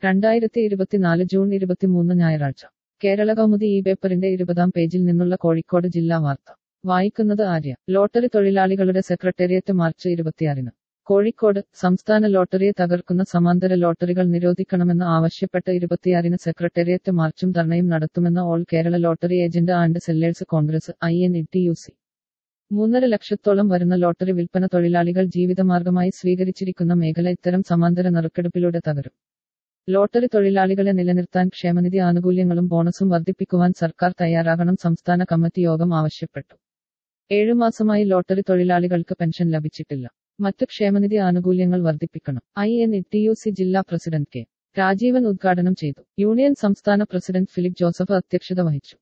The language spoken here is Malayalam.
രണ്ടായിരത്തി ഇരുപത്തിനാല് ജൂൺ ഇരുപത്തിമൂന്ന് ഞായറാഴ്ച കേരള കൗമുദി ഈ പേപ്പറിന്റെ ഇരുപതാം പേജിൽ നിന്നുള്ള കോഴിക്കോട് ജില്ലാ വാർത്ത വായിക്കുന്നത് ആര്യ ലോട്ടറി തൊഴിലാളികളുടെ സെക്രട്ടേറിയറ്റ് മാർച്ച് ഇരുപത്തിയാറിന് കോഴിക്കോട് സംസ്ഥാന ലോട്ടറിയെ തകർക്കുന്ന സമാന്തര ലോട്ടറികൾ നിരോധിക്കണമെന്ന് ആവശ്യപ്പെട്ട് ഇരുപത്തിയാറിന് സെക്രട്ടേറിയറ്റ് മാർച്ചും ധർണയും നടത്തുമെന്ന് all Kerala lottery agent and sellers congress I N E T U C മൂന്നര ലക്ഷത്തോളം വരുന്ന ലോട്ടറി വിൽപ്പന തൊഴിലാളികൾ ജീവിതമാർഗമായി സ്വീകരിച്ചിരിക്കുന്ന മേഖല ഇത്തരം സമാന്തര നറുക്കെടുപ്പിലൂടെ തകരും ലോട്ടറി തൊഴിലാളികളെ നിലനിർത്താൻ ക്ഷേമനിധി ആനുകൂല്യങ്ങളും ബോണസും വർദ്ധിപ്പിക്കുവാൻ സർക്കാർ തയ്യാറാകണം സംസ്ഥാന കമ്മിറ്റി യോഗം ആവശ്യപ്പെട്ടു ഏഴുമാസമായി ലോട്ടറി തൊഴിലാളികൾക്ക് പെൻഷൻ ലഭിച്ചിട്ടില്ല മറ്റ് ക്ഷേമനിധി ആനുകൂല്യങ്ങൾ വർദ്ധിപ്പിക്കണം I N T U C ജില്ലാ പ്രസിഡന്റ് കെ രാജീവൻ ഉദ്ഘാടനം ചെയ്തു യൂണിയൻ സംസ്ഥാന പ്രസിഡന്റ് ഫിലിപ്പ് ജോസഫ് അധ്യക്ഷത വഹിച്ചു